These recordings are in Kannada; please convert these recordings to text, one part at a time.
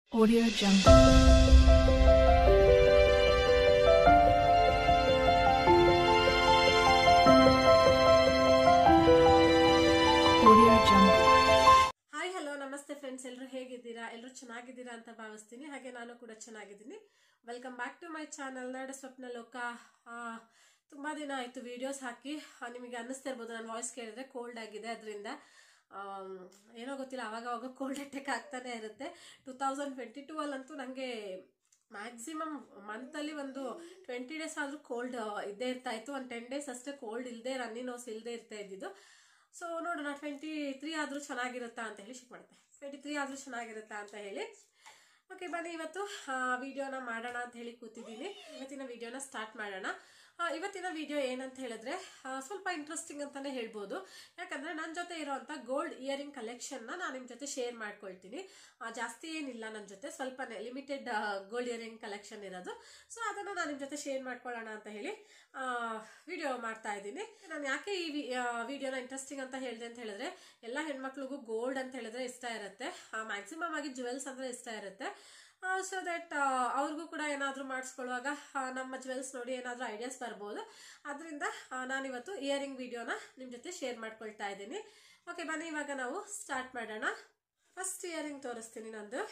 Audio Jungle. Audio Jungle. Hi hello ನಮಸ್ತೆ ಫ್ರೆಂಡ್ಸ್ ಎಲ್ಲರೂ ಹೇಗಿದ್ದೀರಾ ಎಲ್ಲರೂ ಚೆನ್ನಾಗಿದ್ದೀರಾ ಅಂತ ಭಾವಿಸ್ತೀನಿ ಹಾಗೆ ನಾನು ಕೂಡ ಚೆನ್ನಾಗಿದ್ದೀನಿ welcome back to my channel Nada Swapna ಲೋಕ ಆ, ತುಂಬಾ ದಿನ ಆಯಿತು ವಿಡಿಯೋಸ್ ಹಾಕಿ ಆ, ನಿಮಗೆ ಅನ್ನಿಸ್ತಾ ಇರ್ಬೋದು ನನ್ನ ವಾಯ್ಸ್ ಕೇಳಿದ್ರೆ ಕೋಲ್ಡ್ ಆಗಿದೆ ಅದರಿಂದ ಏನೋ ಗೊತ್ತಿಲ್ಲ ಆವಾಗ ಅವಾಗ ಕೋಲ್ಡ್ ಅಟ್ಯಾಕ್ ಆಗ್ತಾನೆ ಇರುತ್ತೆ ಟೂ ತೌಸಂಡ್ ಟ್ವೆಂಟಿ ಟೂ ಅಲ್ಲಂತೂ ನನಗೆ ಮ್ಯಾಕ್ಸಿಮಮ್ ಮಂತಲ್ಲಿ ಒಂದು ಟ್ವೆಂಟಿ ಡೇಸ್ ಆದರೂ ಕೋಲ್ಡ್ ಇದ್ದೇ ಇರ್ತಾ ಇತ್ತು ಒಂದು ಟೆನ್ ಡೇಸ್ ಅಷ್ಟೇ ಕೋಲ್ಡ್ ಇಲ್ಲದೆ ರನ್ನಿ ನೋಸ್ ಇಲ್ಲದೆ ಇರ್ತಾ ಇದ್ದಿದ್ದು ಸೊ ನೋಡೋಣ ಟ್ವೆಂಟಿ ತ್ರೀ ಆದರೂ ಚೆನ್ನಾಗಿರುತ್ತಾ ಅಂತ ಹೇಳಿ ಶಿಕ್ ಮಾಡುತ್ತೆ ಟ್ವೆಂಟಿ ತ್ರೀ ಆದರೂ ಚೆನ್ನಾಗಿರುತ್ತಾ ಅಂತ ಹೇಳಿ ಓಕೆ ಬನ್ನಿ ಇವತ್ತು ವಿಡಿಯೋನ ಮಾಡೋಣ ಅಂತ ಹೇಳಿ ಕೂತಿದ್ದೀನಿ ಇವತ್ತಿನ ವಿಡಿಯೋನ ಸ್ಟಾರ್ಟ್ ಮಾಡೋಣ ಆ, ಇವತ್ತಿನ ವಿಡಿಯೋ ಏನಂತ ಹೇಳಿದ್ರೆ ಆ, ಸ್ವಲ್ಪ ಇಂಟ್ರೆಸ್ಟಿಂಗ್ ಅಂತಾನೆ ಹೇಳ್ಬೋದು ಯಾಕಂದ್ರೆ ನನ್ನ ಜೊತೆ ಇರೋವಂಥ ಗೋಲ್ಡ್ ಇಯರಿಂಗ್ ಕಲೆಕ್ಷನ್ನ ನಾನು ನಿಮ್ಮ ಜೊತೆ ಶೇರ್ ಮಾಡ್ಕೊಳ್ತೀನಿ ಆ, ಜಾಸ್ತಿ ಏನಿಲ್ಲ ನನ್ನ ಜೊತೆ ಸ್ವಲ್ಪನೇ ಲಿಮಿಟೆಡ್ ಗೋಲ್ಡ್ ಇಯರಿಂಗ್ ಕಲೆಕ್ಷನ್ ಇರೋದು ಸೊ ಅದನ್ನು ನಾನು ನಿಮ್ಮ ಜೊತೆ ಶೇರ್ ಮಾಡ್ಕೊಳ್ಳೋಣ ಅಂತ ಹೇಳಿ ವಿಡಿಯೋ ಮಾಡ್ತಾ ಇದ್ದೀನಿ ನಾನು ಯಾಕೆ ಈ ವಿಡಿಯೋನ ಇಂಟ್ರೆಸ್ಟಿಂಗ್ ಅಂತ ಹೇಳಿದೆ ಅಂತ ಹೇಳಿದ್ರೆ ಎಲ್ಲ ಹೆಣ್ಮಕ್ಳಿಗೂ ಗೋಲ್ಡ್ ಅಂತ ಹೇಳಿದ್ರೆ ಇಷ್ಟ ಇರುತ್ತೆ ಮ್ಯಾಕ್ಸಿಮಮ್ ಆಗಿ ಜುವೆಲ್ಸ್ ಅಂದ್ರೆ ಇಷ್ಟ ಇರುತ್ತೆ ಸೊ ದಟ್ ಅವ್ರಿಗೂ ಕೂಡ ಏನಾದರೂ ಮಾಡಿಸ್ಕೊಳ್ಳುವಾಗ ಆ, ನಮ್ಮ ಜುವೆಲ್ಸ್ ನೋಡಿ ಏನಾದರೂ ಐಡಿಯಾಸ್ ಬರ್ಬೋದು ಅದರಿಂದ ನಾನಿವತ್ತು ಇಯರಿಂಗ್ ವಿಡಿಯೋನ ನಿಮ್ಮ ಜೊತೆ ಶೇರ್ ಮಾಡ್ಕೊಳ್ತಾ ಇದ್ದೀನಿ ಓಕೆ ಬನ್ನಿ ಇವಾಗ ನಾವು ಸ್ಟಾರ್ಟ್ ಮಾಡೋಣ ಫಸ್ಟ್ ಇಯರಿಂಗ್ ತೋರಿಸ್ತೀನಿ ನಂದು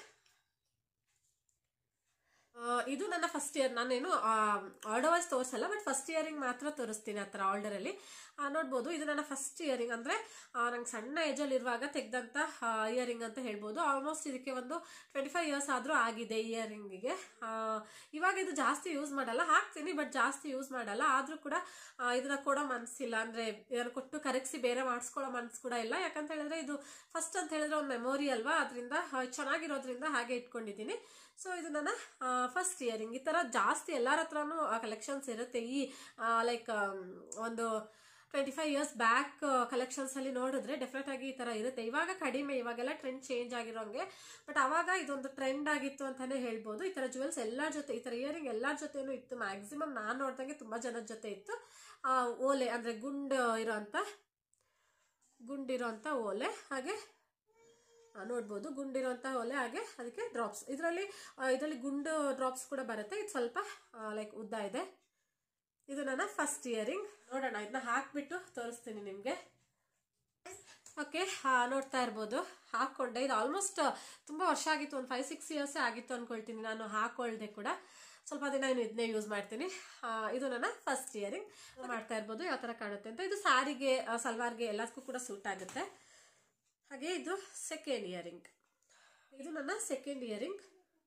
ಆ, ಇದು ನನ್ನ ಫಸ್ಟ್ ಇಯರ್ ನಾನೇನು ಆರ್ಡರ್ ವೈಸ್ ತೋರಿಸಲ್ಲ ಬಟ್ ಫಸ್ಟ್ ಇಯರಿಂಗ್ ಮಾತ್ರ ತೋರಿಸ್ತೀನಿ ಆ ಥರ ಆರ್ಡರಲ್ಲಿ ನೋಡ್ಬೋದು ಇದು ನನ್ನ ಫಸ್ಟ್ ಇಯರಿಂಗ್ ಅಂದರೆ ನಂಗೆ ಸಣ್ಣ ಏಜಲ್ಲಿ ಇರುವಾಗ ತೆಗೆದಂಥ ಇಯರಿಂಗ್ ಅಂತ ಹೇಳ್ಬೋದು ಆಲ್ಮೋಸ್ಟ್ ಇದಕ್ಕೆ ಒಂದು ಟ್ವೆಂಟಿ ಫೈವ್ ಇಯರ್ಸ್ ಆದರೂ ಆಗಿದೆ ಇಯರಿಂಗಿಗೆ ಇವಾಗ ಇದು ಜಾಸ್ತಿ ಯೂಸ್ ಮಾಡಲ್ಲ ಹಾಕ್ತೀನಿ ಬಟ್ ಜಾಸ್ತಿ ಯೂಸ್ ಮಾಡಲ್ಲ ಆದರೂ ಕೂಡ ಆ, ಇದನ್ನ ಕೊಡೋ ಮನಸ್ಸಿಲ್ಲ ಅಂದರೆ ಇದನ್ನು ಕೊಟ್ಟು ಕರಗಿಸಿ ಬೇರೆ ಮಾಡಿಸ್ಕೊಳ್ಳೋ ಮನಸ್ಸು ಕೂಡ ಇಲ್ಲ ಯಾಕಂತ ಹೇಳಿದ್ರೆ ಇದು ಫಸ್ಟ್ ಅಂತ ಹೇಳಿದ್ರೆ ಒಂದು ಮೆಮೊರಿ ಅಲ್ವಾ ಅದರಿಂದ ಚೆನ್ನಾಗಿರೋದ್ರಿಂದ ಹಾಗೆ ಇಟ್ಕೊಂಡಿದ್ದೀನಿ ಸೊ ಇದು ನನ್ನ ಫಸ್ಟ್ ಇಯರಿಂಗ್ ಈ ಥರ ಜಾಸ್ತಿ ಎಲ್ಲರ ಹತ್ರನೂ ಕಲೆಕ್ಷನ್ಸ್ ಇರುತ್ತೆ ಈ ಲೈಕ್ ಒಂದು twenty five years back collections ಅಲ್ಲಿ ನೋಡಿದ್ರೆ ಡೆಫಿನೆಟ್ ಆಗಿ ಈ ತರ ಇರುತ್ತೆ ಇವಾಗ ಕಡಿಮೆ ಇವಾಗೆಲ್ಲ ಟ್ರೆಂಡ್ ಚೇಂಜ್ ಆಗಿರೋಂಗೆ ಬಟ್ ಅವಾಗ ಇದೊಂದು ಟ್ರೆಂಡ್ ಆಗಿತ್ತು ಅಂತಾನೆ ಹೇಳ್ಬೋದು ಈ ತರ ಜುವೆಲ್ಸ್ ಎಲ್ಲರ ಜೊತೆ ಈ ತರ ಇಯರಿಂಗ್ ಎಲ್ಲರ ಜೊತೆನೂ ಇತ್ತು ಮ್ಯಾಕ್ಸಿಮಮ್ ನಾನು ನೋಡ್ದಂಗೆ ತುಂಬಾ ಜನದ ಜೊತೆ ಇತ್ತು ಆ, ಓಲೆ ಅಂದ್ರೆ ಗುಂಡ್ ಇರೋಂಥ ಗುಂಡಿರೋಂಥ ಓಲೆ ಹಾಗೆ ಆ, ನೋಡ್ಬೋದು ಗುಂಡಿರುವಂಥ ಒಲೆ ಹಾಗೆ ಅದಕ್ಕೆ ಡ್ರಾಪ್ಸ್ ಇದರಲ್ಲಿ ಇದರಲ್ಲಿ ಗುಂಡು ಡ್ರಾಪ್ಸ್ ಕೂಡ ಬರುತ್ತೆ ಇದು ಸ್ವಲ್ಪ ಲೈಕ್ ಉದ್ದ ಇದೆ ಇದು ನನ್ನ ಫಸ್ಟ್ ಇಯರಿಂಗ್ ನೋಡೋಣ ಇದನ್ನ ಹಾಕ್ಬಿಟ್ಟು ತೋರಿಸ್ತೀನಿ ನಿಮಗೆ ಓಕೆ ನೋಡ್ತಾ ಇರ್ಬೋದು ಹಾಕ್ಕೊಂಡೆ ಇದು ಆಲ್ಮೋಸ್ಟ್ ತುಂಬ ವರ್ಷ ಆಗಿತ್ತು ಒಂದು ಫೈವ್ ಸಿಕ್ಸ್ ಇಯರ್ಸೇ ಆಗಿತ್ತು ಅನ್ಕೊಳ್ತೀನಿ ನಾನು ಹಾಕೊಳ್ದೆ ಕೂಡ ಸ್ವಲ್ಪ ದಿನ ಇನ್ನು ಇದನ್ನೇ ಯೂಸ್ ಮಾಡ್ತೀನಿ ಆ, ಇದು ನನ್ನ ಫಸ್ಟ್ ಇಯರಿಂಗ್ ಮಾಡ್ತಾ ಇರ್ಬೋದು ಯಾವ ಥರ ಕಾಣುತ್ತೆ ಅಂತ ಇದು ಸ್ಯಾರಿಗೆ ಸಲ್ವಾರ್ಗೆ ಎಲ್ಲದಕ್ಕೂ ಕೂಡ ಸೂಟ್ ಆಗುತ್ತೆ ಹಾಗೆ ಇದು ಸೆಕೆಂಡ್ ಇಯರಿಂಗ್ ಇದು ನನ್ನ ಸೆಕೆಂಡ್ ಇಯರಿಂಗ್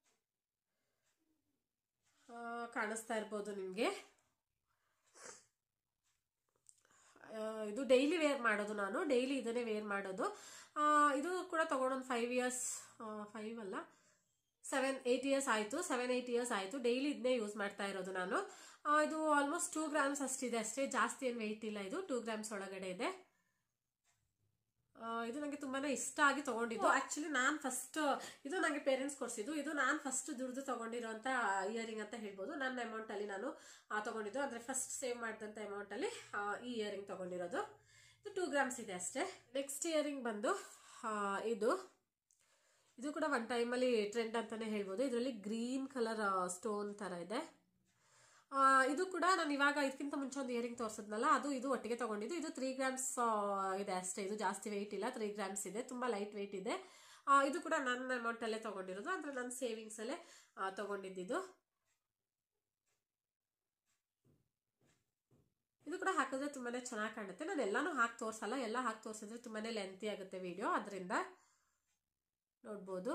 ಕಾಣಿಸ್ತಾ ಇರ್ಬೋದು ನಿಮಗೆ ಇದು ಡೈಲಿ ವೇರ್ ಮಾಡೋದು ನಾನು ಡೈಲಿ ಇದನ್ನೇ ವೇರ್ ಮಾಡೋದು ಆ, ಇದು ಕೂಡ ತಗೊಂಡೊಂದು ಫೈವ್ ಇಯರ್ಸ್ ಫೈವ್ ಅಲ್ಲ ಸೆವೆನ್ ಏಯ್ಟ್ ಇಯರ್ಸ್ ಆಯಿತು ಸೆವೆನ್ ಏಯ್ಟ್ ಇಯರ್ಸ್ ಆಯಿತು ಡೈಲಿ ಇದನ್ನೇ ಯೂಸ್ ಮಾಡ್ತಾ ಇರೋದು ನಾನು ಆ, ಇದು ಆಲ್ಮೋಸ್ಟ್ ಟೂ ಗ್ರಾಮ್ಸ್ ಅಷ್ಟಿದೆ ಅಷ್ಟೇ ಜಾಸ್ತಿ ಏನು ವೆಯ್ಟ್ ಇಲ್ಲ ಇದು ಟೂ ಗ್ರಾಮ್ಸ್ ಒಳಗಡೆ ಇದೆ ಆ, ಇದು ನನಗೆ ತುಂಬಾನೇ ಇಷ್ಟ ಆಗಿ ತಗೊಂಡಿದ್ದು ಆಕ್ಚುಲಿ ನಾನು ಫಸ್ಟ್ ಇದು ನನಗೆ ಪೇರೆಂಟ್ಸ್ ಕೊಡಿಸಿದ್ದು ಇದು ನಾನು ಫಸ್ಟ್ ದುಡ್ದು ತಗೊಂಡಿರೋಂಥ ಇಯರಿಂಗ್ ಅಂತ ಹೇಳ್ಬೋದು ನನ್ನ ಅಮೌಂಟ್ ಅಲ್ಲಿ ನಾನು ಆ, ತಗೊಂಡಿದ್ದು ಅಂದ್ರೆ ಫಸ್ಟ್ ಸೇವ್ ಮಾಡಿದಂಥ ಅಮೌಂಟ್ ಅಲ್ಲಿ ಆ, ಈ ಇಯರಿಂಗ್ ತಗೊಂಡಿರೋದು ಇದು ಟೂ ಗ್ರಾಮ್ಸ್ ಇದೆ ಅಷ್ಟೇ ನೆಕ್ಸ್ಟ್ ಇಯರಿಂಗ್ ಬಂದು ಆ, ಇದು ಇದು ಕೂಡ ಒನ್ ಟೈಮಲ್ಲಿ ಟ್ರೆಂಡ್ ಅಂತಾನೆ ಹೇಳ್ಬೋದು ಇದರಲ್ಲಿ ಗ್ರೀನ್ ಕಲರ್ ಸ್ಟೋನ್ ತರ ಇದೆ ಆ, ಇದು ಕೂಡ ನಾನು ಇವಾಗ ಇದಕ್ಕಿಂತ ಮುಂಚೆ ಒಂದು ಇಯರಿಂಗ್ ತೋರಿಸಿದ್ನಲ್ಲ ಅದು ಇದು ಒಟ್ಟಿಗೆ ತಗೊಂಡಿದ್ದು ಇದು ತ್ರೀ ಗ್ರಾಮ್ಸ್ ಇದೆ ಅಷ್ಟೇ ಇದು ಜಾಸ್ತಿ ವೆಯ್ಟ್ ಇಲ್ಲ ತ್ರೀ ಗ್ರಾಮ್ಸ್ ಇದೆ ತುಂಬ ಲೈಟ್ ವೆಯ್ಟ್ ಇದೆ ಆ, ಇದು ಕೂಡ ನನ್ನ ಅಮೌಂಟಲ್ಲೇ ತಗೊಂಡಿರೋದು ಅಂದರೆ ನನ್ನ ಸೇವಿಂಗ್ಸಲ್ಲೇ ತಗೊಂಡಿದ್ದು ಇದು ಕೂಡ ಹಾಕಿದ್ರೆ ತುಂಬಾನೇ ಚೆನ್ನಾಗಿ ಕಾಣುತ್ತೆ ನಾನು ಎಲ್ಲಾನು ಹಾಕಿ ತೋರಿಸಲ್ಲ ಎಲ್ಲ ಹಾಕಿ ತೋರಿಸಿದ್ರೆ ತುಂಬಾನೇ ಲೆಂತಿ ಆಗುತ್ತೆ ವಿಡಿಯೋ ಅದರಿಂದ ನೋಡ್ಬೋದು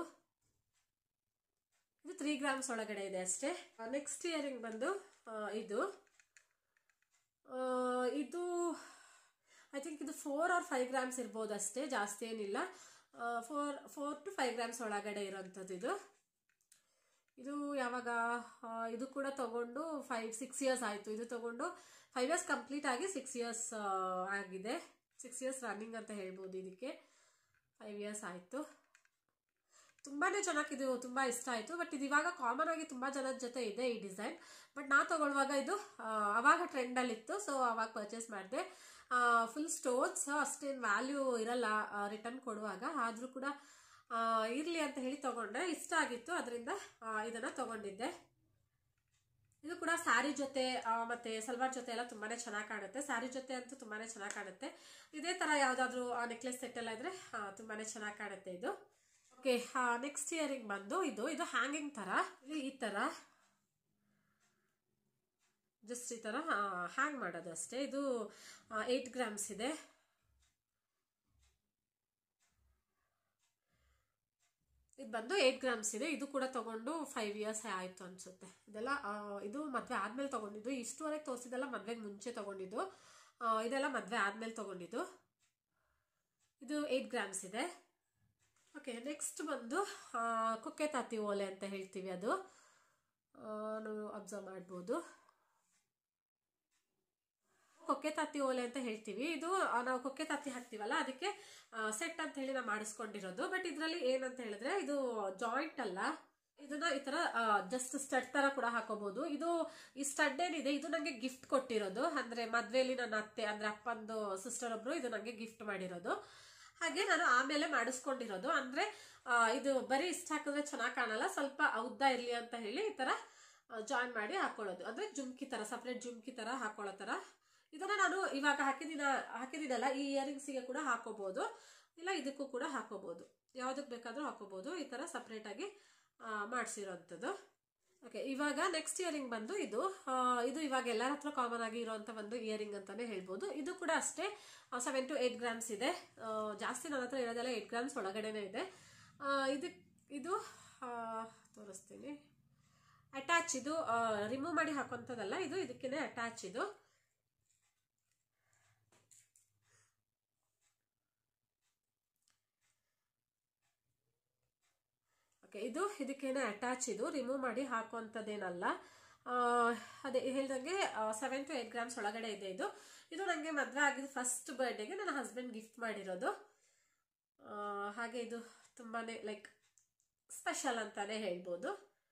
ಇದು ತ್ರೀ ಗ್ರಾಮ್ಸ್ ಒಳಗಡೆ ಇದೆ ಅಷ್ಟೇ ನೆಕ್ಸ್ಟ್ ಇಯರಿಂಗ್ ಬಂದು ಆ, ಇದು ಆ, ಇದು ಐ ಥಿಂಕ್ ಇದು ಫೋರ್ ಆರ್ ಫೈವ್ ಗ್ರಾಮ್ಸ್ ಇರ್ಬೋದು ಅಷ್ಟೇ ಜಾಸ್ತಿ ಏನಿಲ್ಲ four four to five grams ಒಳಗಡೆ ಇರೋಂಥದ್ದು ಇದು ಇದು ಯಾವಾಗ ಆ, ಇದು ಕೂಡ ತಗೊಂಡು ಫೈವ್ ಸಿಕ್ಸ್ ಇಯರ್ಸ್ ಆಯಿತು ಇದು ತಗೊಂಡು ಫೈವ್ ಇಯರ್ಸ್ ಕಂಪ್ಲೀಟ್ ಆಗಿ ಸಿಕ್ಸ್ ಇಯರ್ಸ್ ಆಗಿದೆ ಸಿಕ್ಸ್ ಇಯರ್ಸ್ ರನ್ನಿಂಗ್ ಅಂತ ಹೇಳ್ಬೋದು ಇದಕ್ಕೆ ಫೈವ್ ಇಯರ್ಸ್ ಆಯಿತು ತುಂಬಾನೇ ಚೆನ್ನಾಗಿದು ತುಂಬಾ ಇಷ್ಟ ಆಯಿತು ಬಟ್ ಇದು ಇವಾಗ ಕಾಮನ್ ಆಗಿ ತುಂಬಾ ಜನದ ಜೊತೆ ಇದೆ ಈ ಡಿಸೈನ್ ಬಟ್ ನಾ ತಗೊಳ್ಳುವಾಗ ಇದು ಆ, ಅವಾಗ ಟ್ರೆಂಡಲ್ಲಿತ್ತು ಸೊ ಅವಾಗ ಪರ್ಚೇಸ್ ಮಾಡಿದೆ ಫುಲ್ ಸ್ಟೋನ್ಸ್ ಅಷ್ಟೇನು ವ್ಯಾಲ್ಯೂ ಇರಲ್ಲ ರಿಟರ್ನ್ ಕೊಡುವಾಗ ಆದರೂ ಕೂಡ ಇರಲಿ ಅಂತ ಹೇಳಿ ತಗೊಂಡೆ ಇಷ್ಟ ಆಗಿತ್ತು ಅದರಿಂದ ಇದನ್ನು ತಗೊಂಡಿದ್ದೆ ಇದು ಕೂಡ ಸ್ಯಾರಿ ಜೊತೆ ಆ, ಮತ್ತೆ ಸಲ್ವಾರ್ ಜೊತೆ ಎಲ್ಲ ತುಂಬಾನೇ ಚೆನ್ನಾಗಿ ಕಾಣುತ್ತೆ ಸ್ಯಾರಿ ಜೊತೆ ಅಂತೂ ತುಂಬಾನೇ ಚೆನ್ನಾಗಿ ಕಾಣುತ್ತೆ ಇದೇ ತರ ಯಾವ್ದಾದ್ರು ನೆಕ್ಲೆಸ್ ಸೆಟ್ ಎಲ್ಲ ಇದ್ರೆ ಆ, ತುಂಬಾನೇ ಚೆನ್ನಾಗಿ ಕಾಣುತ್ತೆ ಇದು ಓಕೆ ನೆಕ್ಸ್ಟ್ ಇಯರಿಂಗ್ ಬಂದು ಇದು ಇದು ಹ್ಯಾಂಗಿಂಗ್ ತರ ಇದು ಈ ತರ ಜಸ್ಟ್ ಈ ತರ ಹ್ಯಾಂಗ್ ಮಾಡೋದು ಅಷ್ಟೇ ಇದು ಏಯ್ಟ್ ಗ್ರಾಮ್ಸ್ ಇದೆ ಇದು ಬಂದು ಏಯ್ಟ್ ಗ್ರಾಮ್ಸ್ ಇದೆ ಇದು ಕೂಡ ತಗೊಂಡು ಫೈವ್ ಇಯರ್ಸ್ ಆಯಿತು ಅನ್ಸುತ್ತೆ ಇದೆಲ್ಲ ಆ, ಇದು ಮದುವೆ ಆದ್ಮೇಲೆ ತಗೊಂಡಿದ್ದು ಇಷ್ಟುವರೆಗೆ ತೋರಿಸಿದೆಲ್ಲ ಮದುವೆಗೆ ಮುಂಚೆ ತಗೊಂಡಿದ್ದು ಆ, ಇದೆಲ್ಲ ಮದುವೆ ಆದ್ಮೇಲೆ ತಗೊಂಡಿದ್ದು ಇದು ಏಯ್ಟ್ ಗ್ರಾಮ್ಸ್ ಇದೆ ಓಕೆ ನೆಕ್ಸ್ಟ್ ಬಂದು ಆ, ಕುಕ್ಕೆ ತಾತಿ ಓಲೆ ಅಂತ ಹೇಳ್ತೀವಿ ಅದು ಆ, ನಾವು ಅಬ್ಸರ್ವ್ ಮಾಡ್ಬೋದು ಕೊಕ್ಕೆ ತತ್ತಿ ಓಲೆ ಅಂತ ಹೇಳ್ತೀವಿ ಇದು ಆ, ನಾವು ಕೊಕ್ಕೆ ತತ್ತಿ ಹಾಕ್ತೀವಲ್ಲ ಅದಕ್ಕೆ ಸೆಟ್ ಅಂತ ಹೇಳಿ ನಾವು ಮಾಡಿಸ್ಕೊಂಡಿರೋದು ಬಟ್ ಇದರಲ್ಲಿ ಏನಂತ ಹೇಳಿದ್ರೆ ಇದು ಜಾಯಿಂಟ್ ಅಲ್ಲ ಇದನ್ನ ಈ ತರ ಜಸ್ಟ್ ಸ್ಟಡ್ ತರ ಕೂಡ ಹಾಕೋಬಹುದು ಇದು ಈ ಸ್ಟಡ್ ಏನಿದೆ ಇದು ನಂಗೆ ಗಿಫ್ಟ್ ಕೊಟ್ಟಿರೋದು ಅಂದ್ರೆ ಮದ್ವೆಲಿ ನನ್ನ ಅತ್ತೆ ಅಂದ್ರೆ ಅಪ್ಪಂದು ಸಿಸ್ಟರ್ ಒಬ್ರು ಇದು ನಂಗೆ ಗಿಫ್ಟ್ ಮಾಡಿರೋದು ಹಾಗೆ ನಾನು ಆಮೇಲೆ ಮಾಡಿಸ್ಕೊಂಡಿರೋದು ಅಂದ್ರೆ ಆ, ಇದು ಬರೀ ಇಷ್ಟ ಹಾಕಿದ್ರೆ ಚೆನ್ನಾಗಿ ಕಾಣಲ್ಲ ಸ್ವಲ್ಪ ಉದ್ದ ಇರ್ಲಿ ಅಂತ ಹೇಳಿ ಈ ತರ ಜಾಯಿನ್ ಮಾಡಿ ಹಾಕೊಳ್ಳೋದು ಅಂದ್ರೆ ಜುಮ್ಕಿ ತರ ಸಪ್ರೇಟ್ ಜುಮ್ಕಿ ತರ ಹಾಕೊಳ್ಳೋ ತರ ಇದನ್ನ ನಾನು ಇವಾಗ ಹಾಕಿದಿನ ಹಾಕಿದಿನಲ್ಲ ಈ ಇಯರಿಂಗ್ಸಿಗೆ ಕೂಡ ಹಾಕೋಬಹುದು ಇಲ್ಲ ಇದಕ್ಕೂ ಕೂಡ ಹಾಕೋಬಹುದು ಯಾವ್ದಕ್ಕೆ ಬೇಕಾದ್ರೂ ಹಾಕೋಬಹುದು ಈ ತರ ಸಪ್ರೇಟ್ ಆಗಿ ಮಾಡಿಸಿರೋಂಥದ್ದು ಓಕೆ ಇವಾಗ ನೆಕ್ಸ್ಟ್ ಇಯರಿಂಗ್ ಬಂದು ಇದು ಆ, ಇದು ಇವಾಗ ಎಲ್ಲರ ಹತ್ರ ಕಾಮನ್ ಆಗಿ ಇರುವಂತ ಒಂದು ಇಯರಿಂಗ್ ಅಂತಾನೆ ಹೇಳ್ಬೋದು ಇದು ಕೂಡ ಅಷ್ಟೇ ಸೆವೆನ್ ಟು ಏಟ್ ಗ್ರಾಮ್ಸ್ ಇದೆ ಆ, ಜಾಸ್ತಿ ನನ್ನ ಹತ್ರ ಇರೋದೆಲ್ಲ ಏಟ್ ಗ್ರಾಮ್ಸ್ ಒಳಗಡೆನೆ ಇದೆ ಇದಕ್ಕೆ ಇದು ಆ, ತೋರಿಸ್ತೀನಿ ಅಟ್ಯಾಚ್ ಇದು ರಿಮೂವ್ ಮಾಡಿ ಹಾಕೋಂಥದ್ದಲ್ಲ ಇದು ಇದಕ್ಕೇನೆ ಅಟ್ಯಾಚ್ ಇದು ಓಕೆ ಇದು ಇದಕ್ಕೇನೆ ಅಟ್ಯಾಚ್ ಇದು ರಿಮೂವ್ ಮಾಡಿ ಹಾಕುವಂಥದ್ದೇನಲ್ಲ ಆ, ಅದೇ ಹೇಳ್ದಂಗೆ ಸೆವೆನ್ ಟು ಏಟ್ ಗ್ರಾಮ್ಸ್ ಒಳಗಡೆ ಇದೆ ಇದು ಇದು ನನಗೆ ಮದುವೆ ಆಗಿದ್ದು ಫಸ್ಟ್ ಬರ್ಡೇಗೆ ನನ್ನ ಹಸ್ಬೆಂಡ್ ಗಿಫ್ಟ್ ಮಾಡಿರೋದು ಆ, ಹಾಗೆ ಇದು ತುಂಬಾನೇ ಲೈಕ್ ಸ್ಪೆಷಲ್ ಅಂತಾನೆ ಹೇಳ್ಬೋದು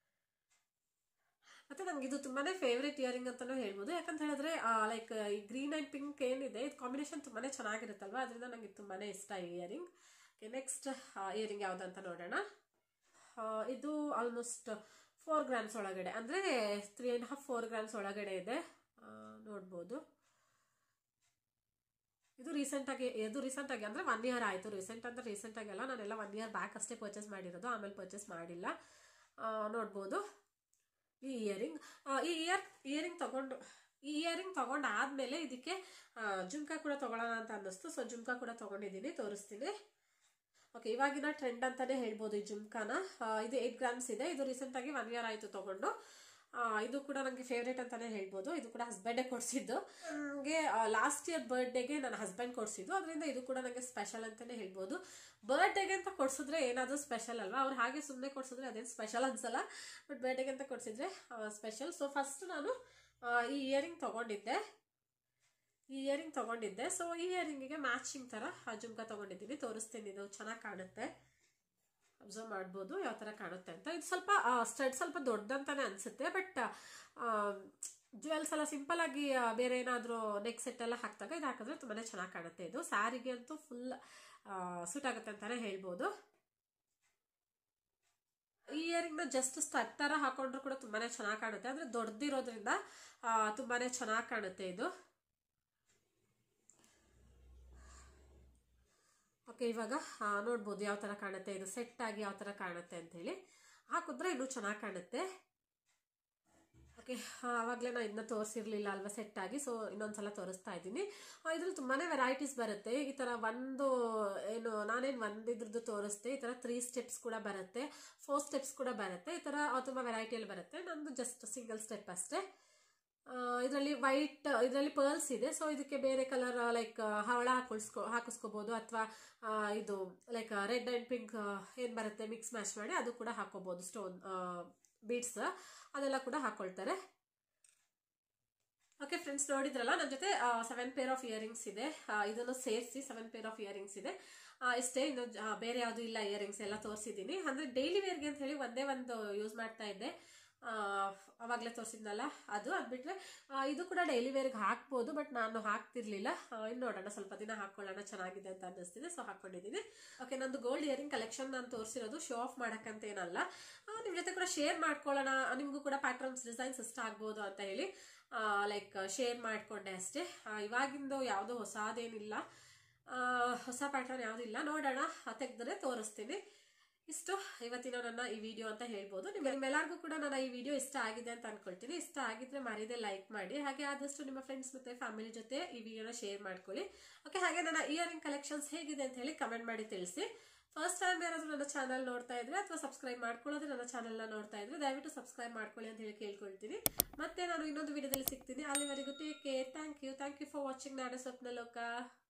ಮತ್ತೆ ನಂಗೆ ಇದು ತುಂಬಾನೇ ಫೇವ್ರೇಟ್ ಇಯರಿಂಗ್ ಅಂತಾನೂ ಹೇಳ್ಬೋದು ಯಾಕಂತ ಹೇಳಿದ್ರೆ ಲೈಕ್ ಈ ಗ್ರೀನ್ ಅಂಡ್ ಪಿಂಕ್ ಏನಿದೆ ಇದು ಕಾಂಬಿನೇಷನ್ ತುಂಬಾನೇ ಚೆನ್ನಾಗಿರುತ್ತಲ್ವಾ ಅದರಿಂದ ನಂಗೆ ಇದು ತುಂಬಾನೇ ಇಷ್ಟ ಈ ಇಯರಿಂಗ್ ನೆಕ್ಸ್ಟ್ ಇಯರಿಂಗ್ ಯಾವ್ದಂತ ನೋಡೋಣ ಆ, ಇದು ಆಲ್ಮೋಸ್ಟ್ ಫೋರ್ ಗ್ರಾಮ್ಸ್ ಒಳಗಡೆ ಅಂದರೆ three and half four grams ಒಳಗಡೆ ಇದೆ ಆ, ನೋಡ್ಬೋದು ಇದು ರೀಸೆಂಟಾಗಿ ಇದು ರೀಸೆಂಟಾಗಿ ಅಂದರೆ ಒನ್ ಇಯರ್ ಆಯಿತು ರೀಸೆಂಟ್ ಅಂದರೆ ರೀಸೆಂಟಾಗಿ ಅಲ್ಲ ನಾನೆಲ್ಲ ಒನ್ ಇಯರ್ ಬ್ಯಾಕ್ ಅಷ್ಟೇ ಪರ್ಚೇಸ್ ಮಾಡಿರೋದು ಆಮೇಲೆ ಪರ್ಚೇಸ್ ಮಾಡಿಲ್ಲ ಆ, ನೋಡ್ಬೋದು ಈ ಇಯರಿಂಗ್ ಈ ಇಯರ್ ಇಯರಿಂಗ್ ತಗೊಂಡು ಈ ಇಯರಿಂಗ್ ತಗೊಂಡು ಆದಮೇಲೆ ಇದಕ್ಕೆ ಆ, ಜುಮ್ಕಾ ಕೂಡ ತಗೊಳ್ಳೋಣ ಅಂತ ಅನ್ನಿಸ್ತು ಸೊ ಜುಮ್ಕಾ ಕೂಡ ತಗೊಂಡಿದ್ದೀನಿ ತೋರಿಸ್ತೀನಿ ಓಕೆ ಇವಾಗಿನ ಟ್ರೆಂಡ್ ಅಂತಾನೆ ಹೇಳ್ಬೋದು ಈ ಜುಮ್ಕಾನ ಆ, ಇದು ಏಟ್ ಗ್ರಾಮ್ಸ್ ಇದೆ ಇದು ರೀಸೆಂಟ್ ಆಗಿ ಒನ್ ಇಯರ್ ಆಯಿತು ತಗೊಂಡು ಆ, ಇದು ಕೂಡ ನನಗೆ ಫೇವ್ರೇಟ್ ಅಂತಾನೆ ಹೇಳ್ಬೋದು ಇದು ಕೂಡ ಹಸ್ಬೆಂಡೇ ಕೊಡಿಸಿದ್ದು ನನಗೆ ಲಾಸ್ಟ್ ಇಯರ್ ಬರ್ಡೇಗೆ ನನ್ನ ಹಸ್ಬೆಂಡ್ ಕೊಡಿಸಿದ್ದು ಅದರಿಂದ ಇದು ಕೂಡ ನನಗೆ ಸ್ಪೆಷಲ್ ಅಂತಾನೆ ಹೇಳ್ಬೋದು ಬರ್ಡೇಗೆ ಅಂತ ಕೊಡಿಸಿದ್ರೆ ಏನಾದರೂ ಸ್ಪೆಷಲ್ ಅಲ್ವಾ ಅವ್ರು ಹಾಗೆ ಸುಮ್ಮನೆ ಕೊಡಿಸಿದ್ರೆ ಅದೇನು ಸ್ಪೆಷಲ್ ಅನ್ಸಲ್ಲ ಬಟ್ ಬರ್ಡೇಗೆ ಅಂತ ಕೊಡಿಸಿದ್ರೆ ಸ್ಪೆಷಲ್ ಸೊ ಫಸ್ಟ್ ನಾನು ಆ, ಈ ಇಯರಿಂಗ್ ತಗೊಂಡಿದ್ದೆ ಈ ಇಯರಿಂಗ್ ತಗೊಂಡಿದ್ದೆ ಸೊ ಈ ಇಯರಿಂಗಿಗೆ ಮ್ಯಾಚಿಂಗ್ ಥರ ಜುಮ್ಕಾ ತಗೊಂಡಿದ್ದೀನಿ ತೋರಿಸ್ತೀನಿ ಇದು ಚೆನ್ನಾಗಿ ಕಾಣುತ್ತೆ ಅಬ್ಸರ್ವ್ ಮಾಡ್ಬೋದು ಯಾವ ಥರ ಕಾಣುತ್ತೆ ಅಂತ ಇದು ಸ್ವಲ್ಪ ಸ್ಟಡ್ ಸ್ವಲ್ಪ ದೊಡ್ಡದಂತಾನೆ ಅನಿಸುತ್ತೆ ಬಟ್ ಜ್ಯುವೆಲ್ಸ್ ಎಲ್ಲ ಸಿಂಪಲ್ ಆಗಿ ಆ, ಬೇರೆ ಏನಾದರೂ ನೆಕ್ ಸೆಟ್ ಎಲ್ಲ ಹಾಕಿದಾಗ ಇದು ಹಾಕಿದ್ರೆ ತುಂಬಾ ಚೆನ್ನಾಗಿ ಕಾಣುತ್ತೆ ಇದು ಸ್ಯಾರಿಗೆ ಅಂತೂ ಫುಲ್ ಸೂಟ್ ಆಗುತ್ತೆ ಅಂತಾನೆ ಹೇಳ್ಬೋದು ಈ ಇಯರಿಂಗ್ನ ಜಸ್ಟ್ ಸ್ಟಡ್ ಥರ ಹಾಕೊಂಡ್ರು ಕೂಡ ತುಂಬಾನೇ ಚೆನ್ನಾಗಿ ಕಾಣುತ್ತೆ ಅಂದರೆ ದೊಡ್ಡದಿರೋದ್ರಿಂದ ಆ, ತುಂಬಾನೇ ಚೆನ್ನಾಗಿ ಕಾಣುತ್ತೆ ಇದು ಓಕೆ ಇವಾಗ ಆ, ನೋಡ್ಬೋದು ಯಾವ ಥರ ಕಾಣುತ್ತೆ ಇದು ಸೆಟ್ ಆಗಿ ಯಾವ ಥರ ಕಾಣುತ್ತೆ ಅಂತ ಹೇಳಿ ಹಾಕಿದ್ರೆ ಇನ್ನೂ ಚೆನ್ನಾಗಿ ಕಾಣುತ್ತೆ ಓಕೆ ಆವಾಗಲೇ ನಾನು ಇದನ್ನ ತೋರಿಸಿರ್ಲಿಲ್ಲ ಅಲ್ವಾ ಸೆಟ್ ಆಗಿ ಸೊ ಇನ್ನೊಂದ್ಸಲ ತೋರಿಸ್ತಾ ಇದ್ದೀನಿ ಇದ್ರಲ್ಲಿ ತುಂಬಾನೇ ವೆರೈಟೀಸ್ ಬರುತ್ತೆ ಈ ಥರ ಒಂದು ಏನು ನಾನೇನು ಒಂದು ಇದ್ರದ್ದು ತೋರಿಸ್ದೆ ಈ ಥರ ತ್ರೀ ಸ್ಟೆಪ್ಸ್ ಕೂಡ ಬರುತ್ತೆ ಫೋರ್ ಸ್ಟೆಪ್ಸ್ ಕೂಡ ಬರುತ್ತೆ ಈ ಥರ ತುಂಬ ವೆರೈಟಿಯಲ್ಲಿ ಬರುತ್ತೆ ನಂದು ಜಸ್ಟ್ ಸಿಂಗಲ್ ಸ್ಟೆಪ್ ಅಷ್ಟೇ ಇದರಲ್ಲಿ ವೈಟ್ ಇದರಲ್ಲಿ ಪರ್ಲ್ಸ್ ಇದೆ ಸೊ ಇದಕ್ಕೆ ಬೇರೆ ಕಲರ್ ಲೈಕ್ ಹವಳ ಹಾಕೊಳ್ಸ್ಕೊ ಹಾಕಿಸ್ಕೋಬೋದು ಅಥವಾ ಇದು ಲೈಕ್ ರೆಡ್ ಆ್ಯಂಡ್ ಪಿಂಕ್ ಏನು ಬರುತ್ತೆ ಮಿಕ್ಸ್ ಮ್ಯಾಚ್ ಮಾಡಿ ಅದು ಕೂಡ ಹಾಕೋಬೋದು ಸ್ಟೋನ್ ಬೀಡ್ಸ್ ಅದೆಲ್ಲ ಕೂಡ ಹಾಕೊಳ್ತಾರೆ ಓಕೆ ಫ್ರೆಂಡ್ಸ್ ನೋಡಿದ್ರಲ್ಲ ನನ್ನ ಜೊತೆ ಸೆವೆನ್ ಪೇರ್ ಆಫ್ ಇಯರಿಂಗ್ಸ್ ಇದೆ ಆ, ಇದನ್ನು ಸೇರಿಸಿ ಸೆವೆನ್ ಪೇರ್ ಆಫ್ ಇಯರಿಂಗ್ಸ್ ಇದೆ ಆ, ಇಷ್ಟೇ ಇನ್ನು ಆ, ಬೇರೆ ಯಾವುದು ಇಲ್ಲ ಇಯರಿಂಗ್ಸ್ ಎಲ್ಲ ತೋರಿಸಿದ್ದೀನಿ ಅಂದರೆ ಡೈಲಿ ವೇರ್ಗೆ ಅಂತ ಹೇಳಿ ಒಂದೇ ಒಂದು ಯೂಸ್ ಮಾಡ್ತಾ ಇದ್ದೆ ಅವಾಗಲೇ ತೋರಿಸಿದ್ನಲ್ಲ ಅದು ಅದು ಬಿಟ್ಟರೆ ಇದು ಕೂಡ ಡೈಲಿ ವೇರ್ಗೆ ಹಾಕ್ಬೋದು ಬಟ್ ನಾನು ಹಾಕ್ತಿರ್ಲಿಲ್ಲ ಆ, ಇನ್ನು ನೋಡೋಣ ಸ್ವಲ್ಪ ದಿನ ಹಾಕ್ಕೊಳ್ಳೋಣ ಚೆನ್ನಾಗಿದೆ ಅಂತ ಅನ್ನಿಸ್ತಿದೆ ಸೊ ಹಾಕ್ಕೊಂಡಿದ್ದೀನಿ ಓಕೆ ನಂದು ಗೋಲ್ಡ್ ಇಯರಿಂಗ್ ಕಲೆಕ್ಷನ್ ನಾನು ತೋರಿಸಿರೋದು ಶೋ ಆಫ್ ಮಾಡೋಕ್ಕಂತ ಏನಲ್ಲ ನಿಮ್ಮ ಜೊತೆ ಕೂಡ ಶೇರ್ ಮಾಡ್ಕೊಳ್ಳೋಣ ನಿಮಗೂ ಕೂಡ ಪ್ಯಾಟ್ರನ್ಸ್ ಡಿಸೈನ್ಸ್ ಇಷ್ಟ ಆಗ್ಬೋದು ಅಂತ ಹೇಳಿ ಲೈಕ್ ಶೇರ್ ಮಾಡಿಕೊಂಡೆ ಅಷ್ಟೇ ಆ, ಇವಾಗಿಂದು ಯಾವುದೋ ಹೊಸದೇನಿಲ್ಲ ಆ, ಹೊಸ ಪ್ಯಾಟರ್ನ್ ಯಾವುದಿಲ್ಲ ನೋಡೋಣ ತೆಗೆದ್ರೆ ತೋರಿಸ್ತೀನಿ ಇಷ್ಟು ಇವತ್ತಿನ ನನ್ನ ಈ ವಿಡಿಯೋ ಅಂತ ಹೇಳ್ಬೋದು ನಿಮ್ಮ ನಿಮ್ಮೆಲ್ಲರಿಗೂ ಕೂಡ ನನ್ನ ಈ ವಿಡಿಯೋ ಇಷ್ಟ ಆಗಿದೆ ಅಂತ ಅನ್ಕೊಳ್ತೀನಿ ಇಷ್ಟ ಆಗಿದ್ರೆ ಮರೀದೆ ಲೈಕ್ ಮಾಡಿ ಹಾಗೆ ಆದಷ್ಟು ನಿಮ್ಮ ಫ್ರೆಂಡ್ಸ್ ಮತ್ತೆ ಫ್ಯಾಮಿಲಿ ಜೊತೆ ಈ ವಿಡಿಯೋನ ಶೇರ್ ಮಾಡ್ಕೊಳ್ಳಿ ಓಕೆ ಹಾಗೆ ನನ್ನ ಇಯರಿಂಗ್ ಕಲೆಕ್ಷನ್ಸ್ ಹೇಗಿದೆ ಅಂತ ಹೇಳಿ ಕಮೆಂಟ್ ಮಾಡಿ ತಿಳಿಸಿ ಫಸ್ಟ್ ಟೈಮ್ ಯಾರಾದರೂ ನನ್ನ ಚಾನಲ್ ನೋಡ್ತಾ ಇದ್ರೆ ಅಥವಾ ಸಬ್ಸ್ಕ್ರೈಬ್ ಮಾಡ್ಕೊಳ್ಳೋದ್ರೆ ನನ್ನ ಚಾನಲ್ನ ನೋಡ್ತಾ ಇದ್ರೆ ದಯವಿಟ್ಟು ಸಬ್ಸ್ಕ್ರೈಬ್ ಮಾಡ್ಕೊಳ್ಳಿ ಅಂತ ಹೇಳಿ ಕೇಳ್ಕೊಳ್ತೀನಿ ಮತ್ತೆ ನಾನು ಇನ್ನೊಂದು ವಿಡಿಯೋದಲ್ಲಿ ಸಿಗ್ತೀನಿ ಅಲ್ಲಿವರೆಗೂ take care thank you thank you for watching Nada Swapna ಲೋಕ